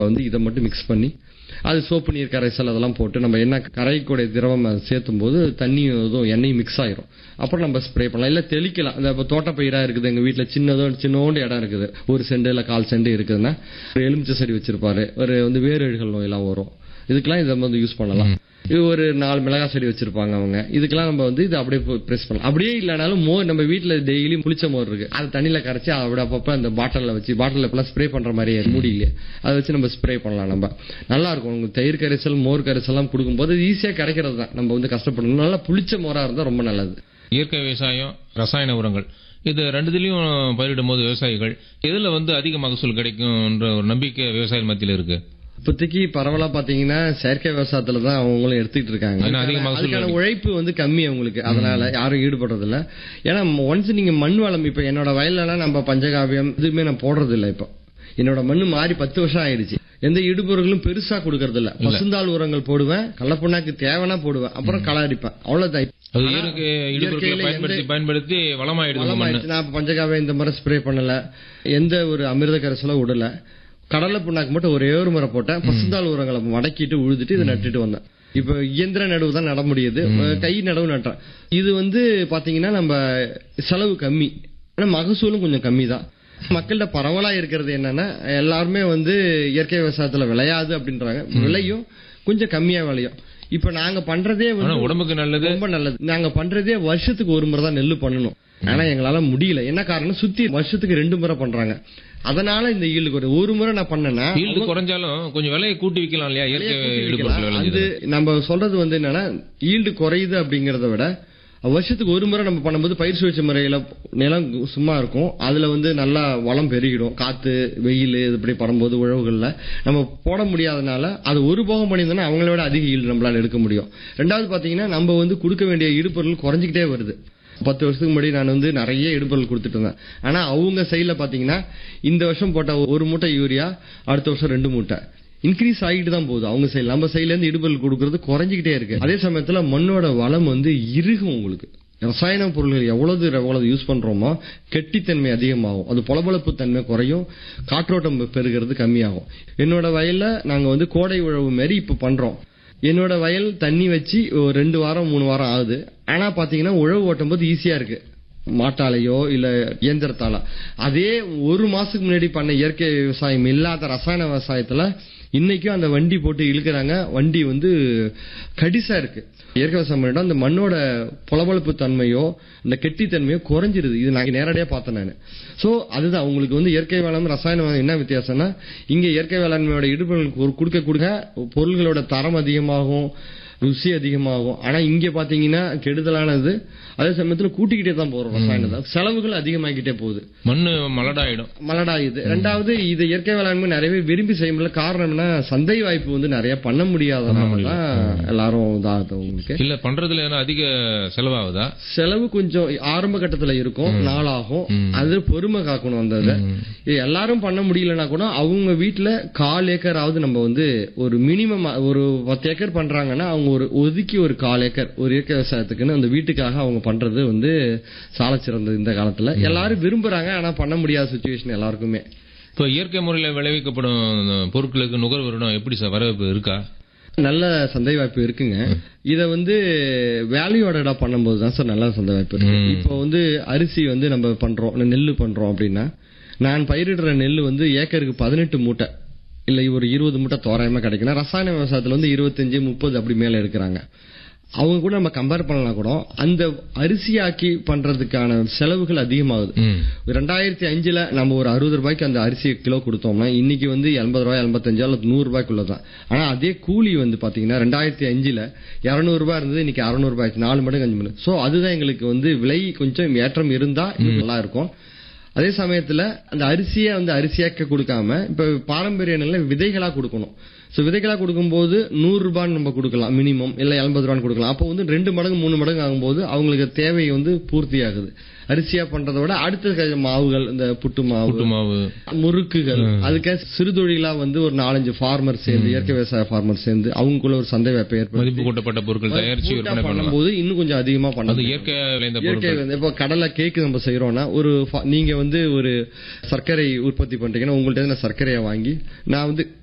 வந்து இதை மட்டும் மிக்ஸ் பண்ணி அது சோப்பு நீர் கரைசல் அதெல்லாம் போட்டு நம்ம என்ன கரைக்கூடிய திரவம் அதை சேர்த்தும் போது தண்ணியும் இதுவும் எண்ணெயும் மிக்ஸ் ஆயிரும் அப்புறம் நம்ம ஸ்ப்ரே பண்ணலாம் இல்ல தெளிக்கலாம் இந்த இப்போ தோட்டப்பயிரா இருக்குது எங்க வீட்டுல சின்னதோ சின்னோண்டு இடம் இருக்குது ஒரு செண்டு இல்ல கால் செண்டு இருக்குதுன்னா ஒரு எலுமிச்சை செடி வச்சிருப்பாரு ஒரு வந்து வேரழுகள் நோயெல்லாம் வரும் இதுக்கெல்லாம் இதை வந்து யூஸ் பண்ணலாம் இது ஒரு நாலு மிளகாய் செடி வச்சிருப்பாங்க அவங்க இதுக்கெல்லாம் நம்ம வந்து இது அப்படியே பிரஸ் பண்ணலாம் அப்படியே இல்லைனாலும் மோர் நம்ம வீட்டுல டெய்லி புளிச்ச மோர் இருக்கு அது தண்ணியில கரைச்சி அப்படி அப்பப்ப அந்த பாட்டில்ல வச்சு பாட்டில் இப்பெல்லாம் ஸ்ப்ரே பண்ற மாதிரியே மூடியிலே அதை வச்சு நம்ம ஸ்ப்ரே பண்ணலாம் நம்ம நல்லா இருக்கும் உங்களுக்கு தயிர் கரைசல் மோர் கரைசல் எல்லாம் கொடுக்கும்போது ஈஸியா கிடைக்கிறது தான் நம்ம வந்து கஷ்டப்படணும் நல்லா புளிச்ச மோரா இருந்தா ரொம்ப நல்லது இயற்கை விவசாயம் ரசாயன உரங்கள் இது ரெண்டுத்திலையும் பயிரிடும் போது விவசாயிகள் எதுல வந்து அதிக மகசூல் கிடைக்கும்ன்ற ஒரு நம்பிக்கை விவசாயிகள் மத்தியில இருக்கு இப்போதைக்கு பரவலா பாத்தீங்கன்னா செயற்கை விவசாயத்துல தான் அவங்களும் எடுத்துக்கிட்டு இருக்காங்க ஏன்னா அதிக மகசூல் அதுக்கான கிடைக்கும். உழைப்பு வந்து கம்மி அவங்களுக்கு அதனால யாரும் ஈடுபடுறது இல்ல ஏன்னா ஒன்ஸ் நீங்க மண் வளம் இப்ப என்னோட வயல்லாம் நம்ம பஞ்சகாவியம் இதுவுமே நான் போடுறது இல்ல இப்போ என்னோட மண்ணு மாறி பத்து வருஷம் ஆயிடுச்சு எந்த இடுபொருட்களும் பெருசா கொடுக்கறது இல்ல பசுந்தாள் உரங்கள் போடுவேன் கள்ளப்புண்ணாக்கு தேவைன்னா போடுவேன் அப்புறம் களை அடிப்பேன் அவ்வளவுதான் அது ஆனா, இயற்கை இடுபொருட்களை இயற்கையில பயன்படுத்தி எந்த- பயன்படுத்தி வளமாயிடுது மண்ணு வளமாயிடுச்சு. நான் இப்ப பஞ்சகாவியம் இந்த முறை ஸ்ப்ரே பண்ணல எந்த ஒரு அமிர்த கரைசலும் விடல கடலை புண்ணாக்கு மட்டும் ஒரே ஒரு முறை போட்டேன் பசுந்தாள் உரங்களை மடக்கிட்டு உழுதுட்டு இதை நட்டுட்டு வந்தேன் இப்ப இயந்திர நடவு தான் நட முடியுது கை நடவு நட்டேன் இது வந்து பாத்தீங்கன்னா நம்ம செலவு கம்மி ஆனா மகசூலும் கொஞ்சம் கம்மி தான் மக்கள்கிட்ட பரவலா இருக்கிறது என்னன்னா எல்லாருமே வந்து இயற்கை விவசாயத்துல விளையாது அப்படின்றாங்க விளையும் கொஞ்சம் கம்மியா விளையும் இப்ப நாங்க பண்றதே ஆனா வந்து உடம்புக்கு நல்லது ரொம்ப நல்லது நாங்க பண்றதே வருஷத்துக்கு ஒரு முறை தான் நெல்லு பண்ணணும் ஆனா எங்களால முடியல என்ன காரணம் சுத்தி வருஷத்துக்கு ரெண்டு முறை பண்றாங்க அதனால இந்த ஈல்டு குறை ஒரு முறை நான் பண்ணேன்னா ஈல்டு குறைஞ்சாலும் கொஞ்சம் விலையை கூட்டி விக்கலாம் இல்லையா இயற்கை கூட்டி இடுபொருட்கள் வைக்கலாம். விளைஞ்சது அது நம்ம சொல்றது வந்து என்னன்னா ஈல்டு குறையுது அப்படிங்கறத விட வருஷத்துக்கு ஒரு முறை நம்ம பண்ணும்போது பயிர் சுழற்சி முறையில நிலம் சும்மா இருக்கும் அதுல வந்து நல்லா வளம் பெருகிடும் காத்து வெயில் இப்படி படும்போது உழவுகள்ல நம்ம போட முடியாதனால அது ஒரு போகம் பண்ணியிருந்தோம்னா அவங்கள விட அதிக ஈல்டு நம்மளால எடுக்க முடியும் ரெண்டாவது பாத்தீங்கன்னா நம்ம வந்து கொடுக்க வேண்டிய இடுபொருள் குறைஞ்சிக்கிட்டே வருது பத்து வருஷத்துக்கு முன்னாடி நான் வந்து நிறைய இடுபொருள் கொடுத்துட்டு இருந்தேன் ஆனா அவங்க சைடுல பாத்தீங்கன்னா இந்த வருஷம் போட்ட ஒரு மூட்டை யூரியா அடுத்த வருஷம் ரெண்டு மூட்டை இன்க்ரீஸ் ஆகிட்டு தான் போகுது அவங்க சைடு நம்ம சைடுல இருந்து இடுபொருள் கொடுக்கறது குறைஞ்சிக்கிட்டே இருக்கு அதே சமயத்துல மண்ணோட வளம் வந்து இறுகும் உங்களுக்கு ரசாயன பொருள்கள் எவ்வளவு எவ்வளவு யூஸ் பண்றோமோ கெட்டித்தன்மை அதிகமாகும் அது பொலபொலப்பு தன்மை குறையும் காற்றோட்டம் பெருகிறது கம்மியாகும் என்னோட வயல்ல நாங்க வந்து கோடை உழவு மாரி இப்ப பண்றோம் என்னோட வயல் தண்ணி வச்சு ஒரு ரெண்டு வாரம் மூணு வாரம் ஆகுது ஆனா பாத்தீங்கன்னா உழவு ஓட்டும் போது ஈஸியா இருக்கு மாட்டாலையோ இல்ல இயந்திரத்தால அதே ஒரு மாசத்துக்கு முன்னாடி பண்ண இயற்கை விவசாயம் இல்லாத ரசாயன விவசாயத்துல இன்னைக்கும் அந்த வண்டி போட்டு இழுக்கிறாங்க வண்டி வந்து கடிசா இருக்கு இயற்கை விவசாயம் பண்ணிட்டா அந்த மண்ணோட பொலபொலப்பு தன்மையோ இந்த கெட்டித்தன்மையோ குறைஞ்சிருது இது நான் நேரடியா பார்த்தேன் நான் சோ அதுதான் உங்களுக்கு வந்து இயற்கை வேளாண் ரசாயன வேளாண் என்ன வித்தியாசம்னா இங்க இயற்கை வேளாண்மையோட இடுபொருள் கொடுக்க கொடுக்க பொருள்களோட தரம் அதிகமாகும் ருசி அதிகமாகும் ஆனா இங்க பாத்தீங்கன்னா கெடுதலானது அதே சமயத்துல கூட்டிக்கிட்டே தான் போறோம் ரசாயனத்தை செலவுகள் அதிகமாகிட்டே போகுது மண்ணு மலடாயிடும் மலடாயுது ரெண்டாவது இது இயற்கை வேளாண்மை நிறைய பேர் விரும்பி செய்ய முடியல காரணம் என்ன சந்தை வாய்ப்பு வந்து நிறைய பண்ண முடியாதனால தான் எல்லாரும் இதாகுது உங்களுக்கு இல்ல பண்றதுல எதனா அதிக செலவாகுதா செலவு கொஞ்சம் ஆரம்ப கட்டத்துல இருக்கும் நாளாகும் அது பொறுமை காக்கணும் அந்த இதை இது எல்லாரும் பண்ண முடியலன்னா கூட அவங்க வீட்டுல கால் ஏக்கராவது நம்ம வந்து ஒரு மினிமம் ஒரு பத்து ஏக்கர் பண்றாங்கன்னா அவங்க ஒரு ஒதுக்கி ஒரு கால் ஏக்கர் ஒரு இயற்கை விவசாயத்துக்குன்னு அந்த வீட்டுக்காக அவங்க பண்றது வந்து சால சிறந்தது இந்த காலத்துல எல்லாரும் விரும்புறாங்க ஆனா பண்ண முடியாத சுச்சுவேஷன் எல்லாருக்குமே இப்போ இயற்கை முறையில விளைவிக்கப்படும் பொருட்களுக்கு நுகர்வோரிடம் எப்படி சார் வரவேற்பு இருக்கா நல்ல சந்தை வாய்ப்பு இருக்குங்க இத வந்து வேல்யூ ஆடடா பண்ணும்போது தான் சார் நல்ல சந்தை வாய்ப்பு இருக்கு இப்போ வந்து அரிசி வந்து நம்ம பண்றோம் இல்ல நெல்லு பண்றோம் அப்படின்னா நான் பயிரிடுற நெல்லு வந்து ஏக்கருக்கு பதினெட்டு மூட்டை இல்ல ஒரு இருபது மூட்டை தோராயமா கிடைக்குன்னா ரசாயன விவசாயத்துல வந்து இருபத்தஞ்சு முப்பது அப்படி மேல இருக்கிறாங்க அவங்க கூட நம்ம கம்பேர் பண்ணலாம் கூட அந்த அரிசியாக்கி பண்றதுக்கான செலவுகள் அதிகமாகுது ம். ரெண்டாயிரத்தி அஞ்சுல நம்ம ஒரு அறுபது ரூபாய்க்கு அந்த அரிசி கிலோ கொடுத்தோம்னா இன்னைக்கு வந்து எண்பது ரூபாய் எண்பத்தஞ்சு அல்லது நூறு ரூபாய்க்குள்ளதான் ஆனா அதே கூலி வந்து பாத்தீங்கன்னா ரெண்டாயிரத்தி அஞ்சுல இருநூறு ரூபாய் இருந்தது இன்னைக்கு அறுநூறு ரூபாய் நாலு மடங்கு அஞ்சு மடங்கு சோ அதுதான் எங்களுக்கு வந்து விலை கொஞ்சம் ஏற்றம் இருந்தா இன்னும் நல்லா இருக்கும் அதே சமயத்துல அந்த அரிசியை வந்து அரிசியாக்க கொடுக்காம இப்ப பாரம்பரிய நிலையில விதைகளா கொடுக்கணும் சோ விதைகளா கொடுக்கும்போது நூறு ரூபான்னு நம்ம கொடுக்கலாம் மினிமம் இல்ல எண்பது ரூபான்னு கொடுக்கலாம் அப்போ வந்து ரெண்டு மடங்கு மூணு மடங்கு ஆகும்போது அவங்களுக்கு தேவை வந்து பூர்த்தி ஆகுது அரிசியா பண்றதை விட அடுத்த க- மாவுகள் இந்த புட்டு மாவு புட்டு மாவு முறுக்குகள் அதுக்கு சிறு தொழிலா வந்து ஒரு நாலஞ்சு ஃபார்மர் சேர்ந்து இயற்கை விவசாய ஃபார்மர் சேர்ந்து அவங்களுக்குள்ள ஒரு சந்தை வாய்ப்பை ஏற்படுத்தி மதிப்பு கூட்டப்பட்ட பொருட்கள் தயாரிச்சு விற்பனை பண்ணலாம் பண்ணும்போது இன்னும் கொஞ்சம் அதிகமா பண்ண அது இயற்கை விளைந்த இயற்கை பொருட்கள் வந்து இப்போ கடலை கேக்கு நம்ம செய்யறோம்னா ஒரு ஃப- நீங்க வந்து ஒரு சர்க்கரை உற்பத்தி பண்றீங்கன்னா உங்கள்ட்ட இருந்து நான் சர்க்கரையை வாங்கி நான் வந்து